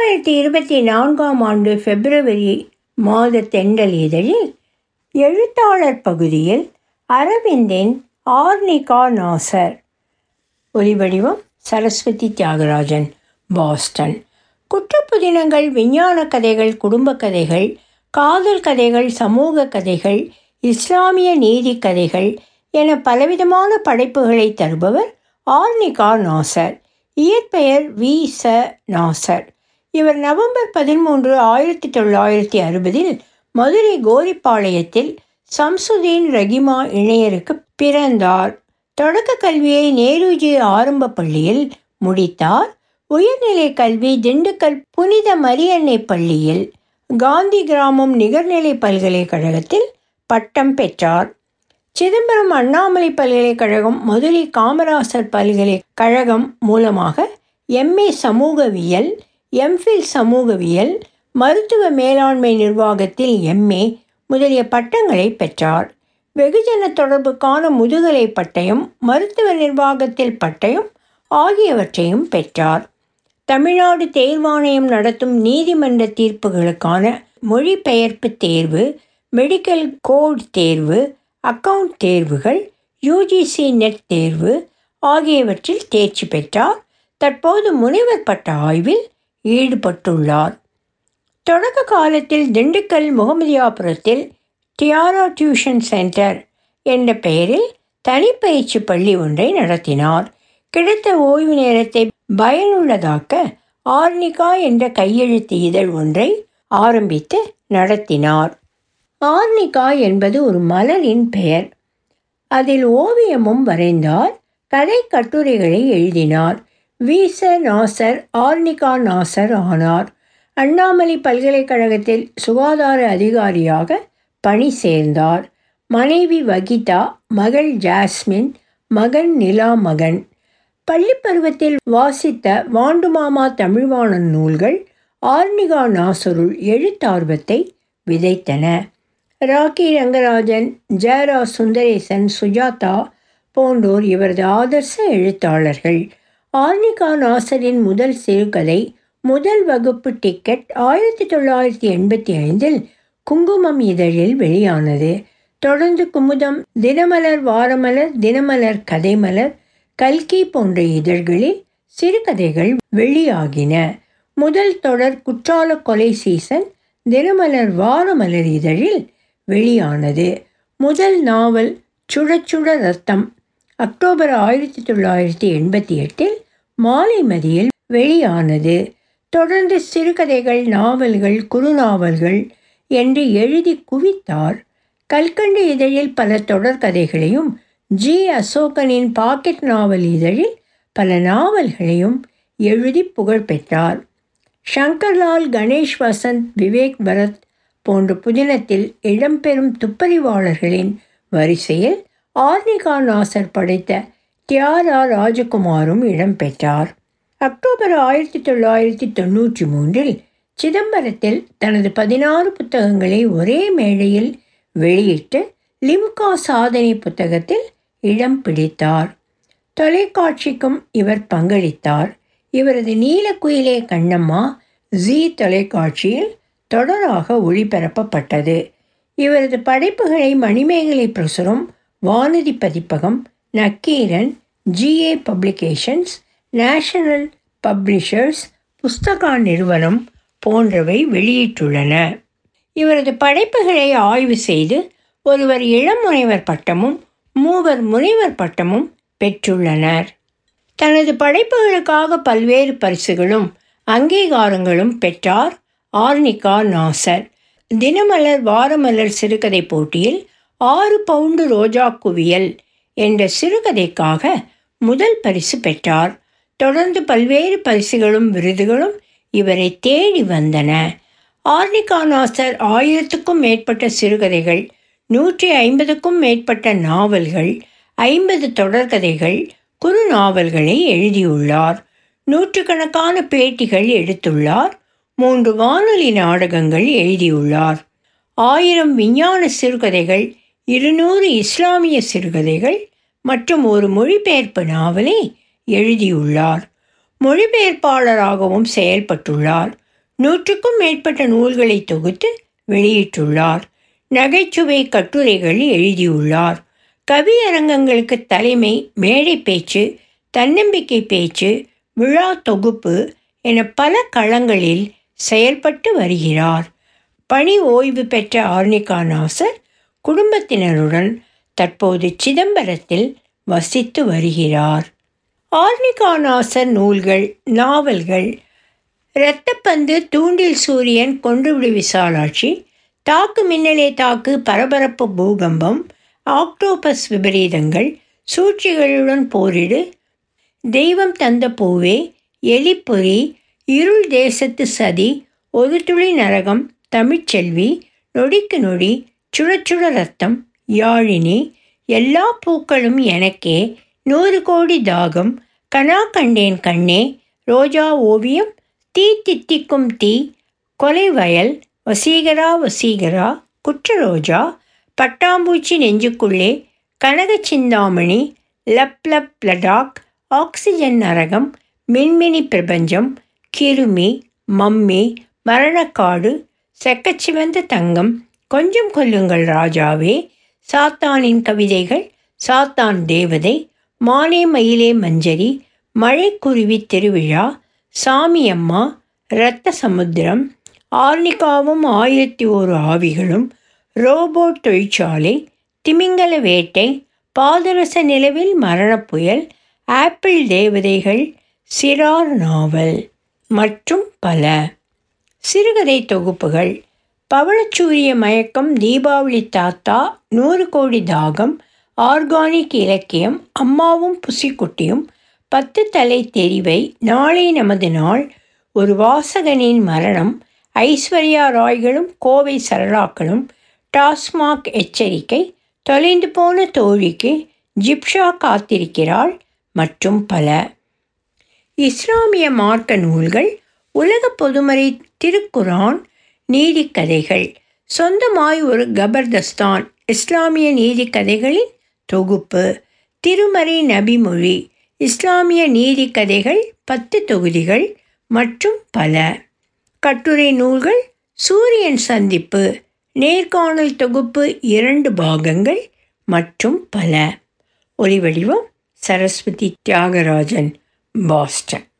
இரண்டாயிரத்தி இருபத்தி நான்காம் ஆண்டு பிப்ரவரி மாத தெண்டல் இதழில் எழுத்தாளர் பகுதியில் அரவிந்தின் ஆர்னிகா நாசர் ஒலிவடிவம் சரஸ்வதி தியாகராஜன் பாஸ்டன் குற்றப்புதினங்கள் விஞ்ஞான கதைகள் குடும்ப கதைகள் காதல் கதைகள் சமூக கதைகள் இஸ்லாமிய நீதி கதைகள் என பலவிதமான படைப்புகளை தருபவர் ஆர்னிகா நாசர் இயற்பெயர் வி ச நாசர் இவர் நவம்பர் பதிமூன்று ஆயிரத்தி தொள்ளாயிரத்தி அறுபதில் மதுரை கோரிப்பாளையத்தில் சம்சுதீன் ரகிமா இணையருக்கு பிறந்தார் தொடக்க கல்வியை நேருஜி ஆரம்ப பள்ளியில் முடித்தார் உயர்நிலை கல்வி திண்டுக்கல் புனித மரியன்னை பள்ளியில் காந்தி கிராமம் நிகர்நிலை பல்கலைக்கழகத்தில் பட்டம் பெற்றார் சிதம்பரம் அண்ணாமலை பல்கலைக்கழகம் மதுரை காமராசர் பல்கலைக்கழகம் மூலமாக எம்ஏ சமூகவியல் எம்ஃபில் சமூகவியல் மருத்துவ மேலாண்மை நிர்வாகத்தில் எம்ஏ முதலிய பட்டங்களை பெற்றார் வெகுஜன தொடர்புக்கான முதுகலை பட்டயம் மருத்துவ நிர்வாகத்தில் பட்டயம் ஆகியவற்றையும் பெற்றார் தமிழ்நாடு தேர்வாணையம் நடத்தும் நீதிமன்ற தீர்ப்புகளுக்கான மொழிபெயர்ப்பு தேர்வு மெடிக்கல் கோட் தேர்வு அக்கவுண்ட் தேர்வுகள் யூஜிசி நெட் தேர்வு ஆகியவற்றில் தேர்ச்சி பெற்றார் தற்போது முனைவர் பட்ட ஆய்வில் ஈடுபட்டுள்ளார் தொடக்க காலத்தில் திண்டுக்கல் முகமதியாபுரத்தில் டியாரா டியூஷன் சென்டர் என்ற பெயரில் தனிப்பயிற்சி பள்ளி ஒன்றை நடத்தினார் கிடைத்த ஓய்வு நேரத்தை பயனுள்ளதாக்க ஆர்னிகா என்ற கையெழுத்து இதழ் ஒன்றை ஆரம்பித்து நடத்தினார் ஆர்னிகா என்பது ஒரு மலரின் பெயர் அதில் ஓவியமும் வரைந்தார் கதை கட்டுரைகளை எழுதினார் வீச நாசர் ஆர்னிகா நாசர் ஆனார் அண்ணாமலை பல்கலைக்கழகத்தில் சுகாதார அதிகாரியாக பணி சேர்ந்தார் மனைவி வகிதா மகள் ஜாஸ்மின் மகன் நிலா மகன் பள்ளி பருவத்தில் வாசித்த வாண்டுமாமா தமிழ்வாணன் நூல்கள் ஆர்னிகா நாசருள் எழுத்தார்வத்தை விதைத்தன ராக்கி ரங்கராஜன் ஜெயரா சுந்தரேசன் சுஜாதா போன்றோர் இவரது ஆதர்ச எழுத்தாளர்கள் ஆர்னிகா நாசரின் முதல் சிறுகதை முதல் வகுப்பு டிக்கெட் ஆயிரத்தி தொள்ளாயிரத்தி எண்பத்தி ஐந்தில் குங்குமம் இதழில் வெளியானது தொடர்ந்து குமுதம் தினமலர் வாரமலர் தினமலர் கதைமலர் கல்கி போன்ற இதழ்களில் சிறுகதைகள் வெளியாகின முதல் தொடர் குற்றால கொலை சீசன் தினமலர் வாரமலர் இதழில் வெளியானது முதல் நாவல் சுடச்சுட ரத்தம் அக்டோபர் ஆயிரத்தி தொள்ளாயிரத்தி எண்பத்தி எட்டில் மாலைமதியில் வெளியானது தொடர்ந்து சிறுகதைகள் நாவல்கள் குறுநாவல்கள் என்று எழுதி குவித்தார் கல்கண்டு இதழில் பல தொடர்கதைகளையும் ஜி அசோகனின் பாக்கெட் நாவல் இதழில் பல நாவல்களையும் எழுதி புகழ் பெற்றார் ஷங்கர்லால் கணேஷ் வசந்த் விவேக் பரத் போன்ற புதினத்தில் இடம்பெறும் துப்பறிவாளர்களின் வரிசையில் ஆர்னிகா நாசர் படைத்த தியாரா ராஜகுமாரும் இடம்பெற்றார் அக்டோபர் ஆயிரத்தி தொள்ளாயிரத்தி தொண்ணூற்றி மூன்றில் சிதம்பரத்தில் தனது பதினாறு புத்தகங்களை ஒரே மேடையில் வெளியிட்டு லிம்கா சாதனை புத்தகத்தில் இடம் பிடித்தார் தொலைக்காட்சிக்கும் இவர் பங்களித்தார் இவரது நீலக்குயிலே கண்ணம்மா ஜி தொலைக்காட்சியில் தொடராக ஒளிபரப்பப்பட்டது இவரது படைப்புகளை Manimekalai Prasuram Vanathi Pathippagam Nakkeeran GA publications National Publishers Pustaka நிறுவனம் போன்றவை வெளியிட்டுள்ளன இவரது படைப்புகளை ஆய்வு செய்து ஒருவர் இளம் முனைவர் பட்டமும் மூவர் முனைவர் பட்டமும் பெற்றுள்ளனர் தனது படைப்புகளுக்காக பல்வேறு பரிசுகளும் அங்கீகாரங்களும் பெற்றார் ஆர்னிகா நாசர் தினமலர் வாரமலர் சிறுகதை போட்டியில் ஆறு பவுண்டு ரோஜா குவியல் என்ற சிறுகதைக்காக முதல் பரிசு பெற்றார் தொடர்ந்து பல்வேறு பரிசுகளும் விருதுகளும் இவரை தேடி வந்தன ஆர்னிகா நாசர் ஆயிரத்துக்கும் மேற்பட்ட சிறுகதைகள் நூற்றி ஐம்பதுக்கும் மேற்பட்ட நாவல்கள் ஐம்பது தொடர்கதைகள் குறு நாவல்களை எழுதியுள்ளார் நூற்றுக்கணக்கான பேட்டிகள் எடுத்துள்ளார் மூன்று வானொலி நாடகங்கள் எழுதியுள்ளார் ஆயிரம் விஞ்ஞான சிறுகதைகள் இருநூறு இஸ்லாமிய சிறுகதைகள் மற்றும் ஒரு மொழிபெயர்ப்பு நாவலை எழுதியுள்ளார் மொழிபெயர்ப்பாளராகவும் செயல்பட்டுள்ளார் நூற்றுக்கும் மேற்பட்ட நூல்களை தொகுத்து வெளியிட்டுள்ளார் நகைச்சுவை கட்டுரைகள் எழுதியுள்ளார் கவியரங்கங்களுக்கு தலைமை மேடை பேச்சு தன்னம்பிக்கை பேச்சு விழா தொகுப்பு என பல களங்களில் செயல்பட்டு வருகிறார் பணி ஓய்வு பெற்ற ஆர்னிகா நாசர் குடும்பத்தினருடன் தற்போது சிதம்பரத்தில் வசித்து வருகிறார் ஆர்னிகா நாசர் நூல்கள் நாவல்கள் இரத்தப்பந்து தூண்டில் சூரியன் கொன்றுவிடு விசாலாட்சி தாக்கு மின்னலே தாக்கு பரபரப்பு பூகம்பம் ஆக்டோபஸ் விபரீதங்கள் சூழ்ச்சிகளுடன் போரிடு தெய்வம் தந்த பூவே எலிப்பொறி இருள் தேசத்து சதி ஒரு துளி நரகம் தமிழ்ச்செல்வி நொடிக்கு நொடி சுடச்சுட ரத்தம் யாழினி எல்லா பூக்களும் எனக்கே நூறு கோடி தாகம் கனா கண்டேன் கண்ணே ரோஜா ஓவியம் தீ தித்திக்கும் தீ கொலை வயல் வசீகரா வசீகரா குற்றரோஜா பட்டாம்பூச்சி நெஞ்சுக்குள்ளே கனக சிந்தாமணி லப் லப் லடாக் ஆக்சிஜன் நரகம் மின்மினி பிரபஞ்சம் கிருமி மம்மி மரணக்காடு செக்கச்சிவந்த தங்கம் கொஞ்சம் கொல்லுங்கள் ராஜாவே சாத்தானின் கவிதைகள் சாத்தான் தேவதை மானே மயிலே மஞ்சரி மழைக்குருவி திருவிழா சாமியம்மா இரத்த சமுத்திரம் ஆர்னிகாவும் ஆயிரத்தி ஓரு ஆவிகளும் ரோபோட் தொழிற்சாலை திமிங்கல வேட்டை பாதரச நிலவில் மரணப்புயல் ஆப்பிள் தேவதைகள் சிறார் நாவல் மற்றும் பல சிறுகதை தொகுப்புகள் பவளச்சூரிய மயக்கம் தீபாவளி தாத்தா நூறு கோடி தாகம் ஆர்கானிக் இலக்கியம் அம்மாவும் புசிக்குட்டியும் பத்து தலை தெரிவை நாளை நமது நாள் ஒரு வாசகனின் மரணம் ஐஸ்வர்யா ராய்களும் கோவை சரளாக்களும் டாஸ்மாக் எச்சரிக்கை தொலைந்து போன தோழிக்கு ஜிப்ஷா காத்திருக்கிறாள் மற்றும் பல இஸ்லாமிய மார்க்க நூல்கள் உலக பொதுமறை திருக்குரான் நீதிக்கதைகள் சொந்தமாய் ஒரு கபர்தஸ்தான் இஸ்லாமிய நீதிக்கதைகளின் தொகுப்பு திருமறை நபிமொழி இஸ்லாமிய நீதிக்கதைகள் பத்து தொகுதிகள் மற்றும் பல கட்டுரை நூல்கள் சூரியன் சந்திப்பு நேர்காணல் தொகுப்பு இரண்டு பாகங்கள் மற்றும் பல ஒலிவடிவம் சரஸ்வதி தியாகராஜன் பாஸ்டன்